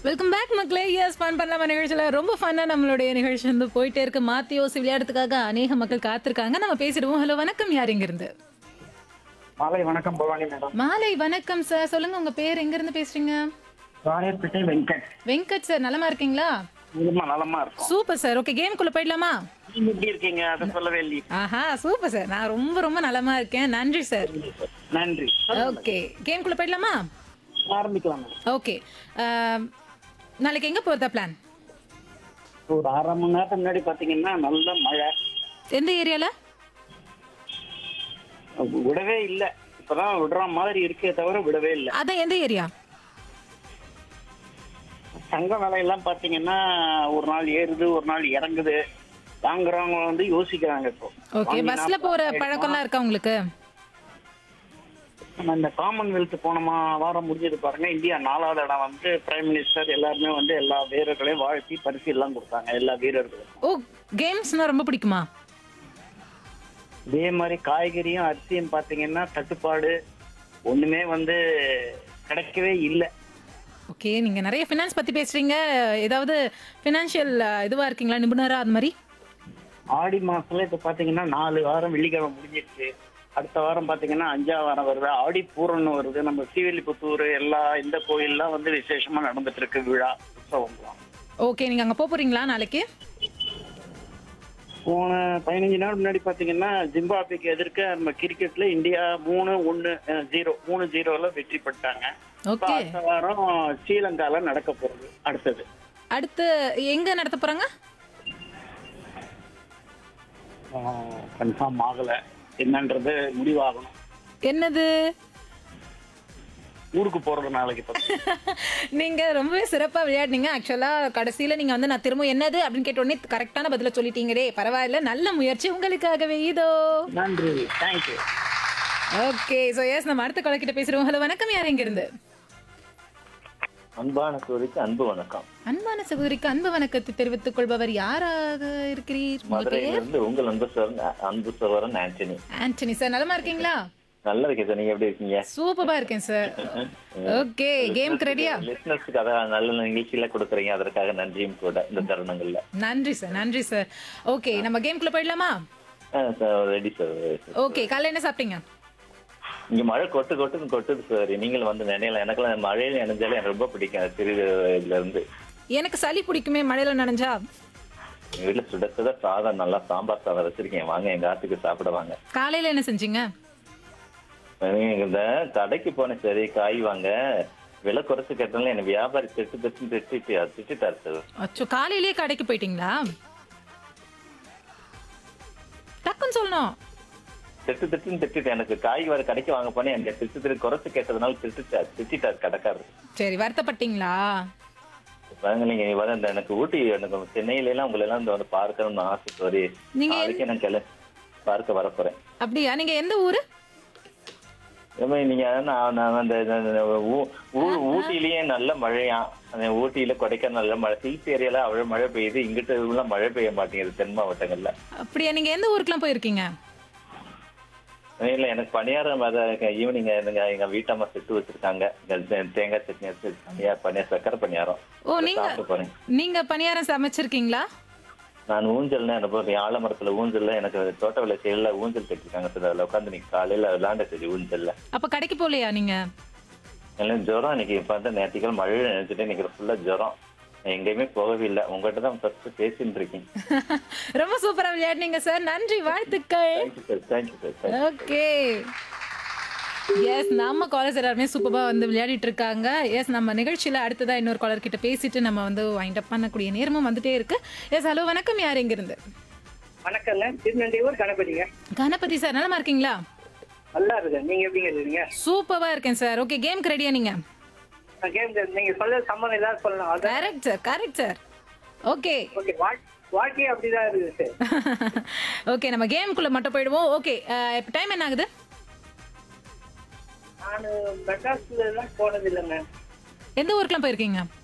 Welcome back மக்களே yes fun பண்ணலாமா நிகழ்ச்சியில் ரொம்ப ஃபன்னாக நம்மளுடைய நிகழ்ச்சி வந்து போயிட்டே இருக்கு மாற்றி யோசி விளையாடுறதுக்காக அநேக மக்கள் காத்திருக்காங்க நம்ம பேசிடுவோம் ஹலோ வணக்கம் யார் இங்கிருந்து மாலை வணக்கம் பவானி மேடம் மாலை வணக்கம் சார் சொல்லுங்க உங்க பேர் எங்கிருந்து பேசுறீங்க ராயப்பேட்டை வெங்கட் வெங்கட் சார் நலமா இருக்கீங்களா ரொம்ப நலமா இருக்கும் சூப்பர் சார் ஓகே கேம்குள்ள போயிடலாமா நீங்க எப்படி இருக்கீங்க அதை சொல்லவே இல்லையே ஆஹா சூப்பர் சார் நான் ரொம்ப ரொம்ப நலமா இருக்கேன் நன்றி சார் நன்றி ஓகே கேம்குள்ள போயிடலாமா ஆரம்பிக்கலாம் மேடம் ஓகே நாளைக்கு எங்க போறதா பிளான் ஒரு அரை மணி நேரத்துக்கு முன்னாடி பாத்தீங்கன்னா நல்ல மழை எந்த ஏரியால விடவே இல்ல இப்பதான் விடுற மாதிரி இருக்கே தவிர விடவே இல்ல அதான் எந்த ஏரியா தங்க விலையெல்லாம் பாத்தீங்கன்னா ஒரு நாள் ஏறுது ஒரு நாள் இறங்குது வாங்குறவங்க வந்து யோசிக்கிறாங்க இப்போ ஓகே வாங்கினா பஸ்ல போற பழக்கம்லாம் இருக்கா உங்களுக்கு நம்ம இந்த காமன்வெல்த் போன மா- வாரம் முடிஞ்சது பாருங்க இந்தியா நாலாவது இடம் வந்து பிரைம் மினிஸ்டர் எல்லாருமே வந்து எல்லா வீரர்களையும் வாழ்த்தி பரிசு எல்லாம் கொடுத்தாங்க எல்லா வீரர்களும் ஓ கேம்ஸ்னா ரொம்ப பிடிக்குமா இதே மாதிரி காய்கறியும் அரிசியும் பாத்தீங்கன்னா தட்டுப்பாடு ஒண்ணுமே வந்து கிடைக்கவே இல்லை ஓகே நீங்க நிறைய ஃபினான்ஸ் பத்தி பேசுறீங்க ஏதாவது ஃபினான்ஷியல் இதுவா இருக்கீங்களா நிபுணரா அது மாதிரி ஆடி மாசத்துல இப்ப பாத்தீங்கன்னா நாலு வாரம் வெள்ளிக்கிழமை முடிஞ்சிருச்சு அடுத்த வாரம் பாத்தீங்கன்னா அஞ்சாம் வாரம் வருது ஆடி பூரம்னு வருது நம்ம ஸ்ரீவில்லிபுத்தூர் எல்லா இந்த கோயில்லாம் வந்து விசேஷமா நடந்துட்டு இருக்கு விழா உற்சவம்லாம் ஓகே நீங்க அங்க போக போறீங்களா நாளைக்கு போன பதினஞ்சு நாள் முன்னாடி பாத்தீங்கன்னா ஜிம்பாப்வேக்கு எதிர்க்க நம்ம கிரிக்கெட்ல இந்தியா மூணு ஒன்னு ஜீரோ மூணு ஜீரோல வெற்றி பெற்றாங்க இப்ப ஓகே அடுத்த வாரம் ஸ்ரீலங்கால நடக்க போறது அடுத்தது அடுத்து எங்க நடத்த போறாங்க கன்ஃபார்ம் ஆகல என்னன்றது முடிவாகணும் என்னது ஊருக்கு போறது நாளைக்கு பாத்தீங்கன்னா. நீங்க ரொம்பவே சிறப்பா விளையாடுனீங்க ஆக்சுவலா கடைசியில நீங்க வந்து நான் திரும்ப என்னது அப்படின்னு கேட்ட உடனே கரெக்டான பதில சொல்லிட்டீங்களே பரவாயில்ல நல்ல முயற்சி உங்களுக்காகவே இதோ நன்றி தேங்க்யூ ஓகே ஸோ எஸ் நம்ம அடுத்த கொலை கிட்ட பேசுறோம் ஹலோ வணக்கம் யார் எங்க இருந்து அன்பான சோதிக்கு அன்பு வணக்கம் அன்பான சகோதரிக்கு அன்பு வணக்கத்தை தெரிவித்துக் கொள்பவர் யாராக இருக்கிறீர் உங்க பேர் மதுரையிலிருந்து உங்கள் அன்பு சோரன் அன்பு சோரன் ஆண்டனி ஆண்டனி சார் நலமா இருக்கீங்களா நல்லா இருக்கேன் சார் நீங்க எப்படி இருக்கீங்க சூப்பரா இருக்கேன் சார் ஓகே கேம்க்கு ரெடியா லிஸ்னர்ஸ்க்கு அதான் நல்ல நிகழ்ச்சியில கொடுக்குறீங்க அதற்காக நன்றியும் கூட இந்த தருணங்கள்ல நன்றி சார் நன்றி சார் ஓகே நம்ம கேம்குள்ள போயிடலாமா ரெடி சார் ஓகே காலைல என்ன சாப்பிட்டீங்க இங்க மழை கொட்டு கொட்டுன்னு கொட்டுது சார் நீங்களும் வந்து நினையலாம் எனக்கெல்லாம் மழையில நினைஞ்சாலே எனக்கு ரொம்ப பிடிக்கும் அது சிறு இதுல இருந்து எனக்கு சளி பிடிக்குமே மழையில நனைஞ்சா எங்க வீட்டுல சுட சுட சாதம் நல்லா சாம்பார் சாதம் வச்சிருக்கேன் வாங்க எங்க ஆத்துக்கு சாப்பிட வாங்க காலையில என்ன செஞ்சீங்க நீங்க இந்த கடைக்கு போனேன் சரி காய் வாங்க விலை குறைச்சு கேட்டாலும் என்ன வியாபாரி திட்டு திட்டு திட்டு திட்டாரு சார் அச்சோ காலையிலேயே கடைக்கு போயிட்டீங்களா டக்குன்னு சொல்லணும் திட்டு திட்டுன்னு திட்டுட்டு எனக்கு காய் வர கடைக்கு வாங்க போனேன் எனக்கு திட்டு திட்டு குறைச்சு கேட்டதுனால திட்டுட்டார் திட்டாரு கடைக்காரர் சரி வருத்தப்பட்டீங்களா பாருங்க நீங்க வர இந்த எனக்கு ஊட்டி எனக்கு சென்னையில எல்லாம் உங்களை எல்லாம் இந்த வந்து பார்க்கணும்னு ஆசை சரி நீங்க அதுக்கே நான் கிள பார்க்க வர போறேன் அப்படியா நீங்க எந்த ஊரு இந்த மாதிரி நீங்க நான் நான் அந்த இந்த ஊ- ஊ- ஊட்டியிலேயே நல்ல மழையா அந்த ஊட்டியில கொடைக்கானல் நல்ல மழை ஹில்ஸ் ஏரியால அவ்வளவு மழை பெய்யுது இங்கிட்ட உள்ள மழை பெய்ய மாட்டேங்குது தென் மாவட்டங்கள்ல அப்படியா நீங்க எந்த ஊருக்குலாம் போயிருக்கீங்க இல்ல எனக்கு பணியாரம் ஈவினிங் எங்க எங்க வீட்டம்மா செட்டு வச்சிருக்காங்க இந்த தே- தேங்காய் சட்னி வச்சு பணியார் பணியார் சக்கரை பணியாரம் ஓ நீங்க சாப்பிட்டு போறேன் நீங்க பணியாரம் சமைச்சிருக்கீங்களா நான் ஊஞ்சல்னா எனக்கு ஆலமரத்துல ஊஞ்சல்ல எனக்கு தோட்ட வேலை செயல ஊஞ்சல் கட்டிருக்காங்க சார் அதுல உட்காந்து நீங்க காலையில விளையாண்ட சரி ஊஞ்சல்ல அப்ப கடைக்கு போகலையா நீங்க எல்லாம் ஜுரம் இன்னைக்கு இப்ப வந்து நேற்றுக்கள் மழை நினைச்சிட்டு இன்னைக்கு ஃபுல்லா ஜுரம் எங்கேயுமே போகவே இல்லை உங்ககிட்ட தான் ஃபர்ஸ்ட் பேசிட்டு இருக்கேன் ரொம்ப சூப்பரா விளையாடுனீங்க சார் நன்றி வாழ்த்துக்கள் thank you sir thank you sir okay yes நம்ம காலர்ஸ் எல்லாருமே சூப்பரா வந்து விளையாடிட்டு இருக்காங்க எஸ் நம்ம நிகழ்ச்சியில அடுத்ததா இன்னொரு காலர் கிட்ட பேசிட்டு நம்ம வந்து வைண்ட் அப் பண்ணக்கூடிய நேரமும் வந்துட்டே இருக்கு எஸ் ஹலோ வணக்கம் யார் எங்க இருந்து வணக்கங்க திருநெல்வேலூர் கணபதிங்க கணபதி சார் நலமா இருக்கீங்களா நல்லா இருக்கு நீங்க எப்படிங்க இருக்கீங்க சூப்பரா இருக்கேன் சார் ஓகே கேம்க்கு ரெடியா நீங்க கேம் நீங்க சொல்ல சம்மந்தம் இல்லாத சொல்லலாம் அதான் correct sir correct sir okay okay வாழ்க்கையே அப்படிதான் இருக்குது சார் ஓகே நம்ம கேமுக்குள்ள மட்டும் போயிடுவோம் ஓகே இப்போ டைம் என்ன ஆகுது நான் மெட்ராஸ்ல எல்லாம் போனது இல்லைங்க எந்த ஊருக்குலாம் போயிருக்கீங்க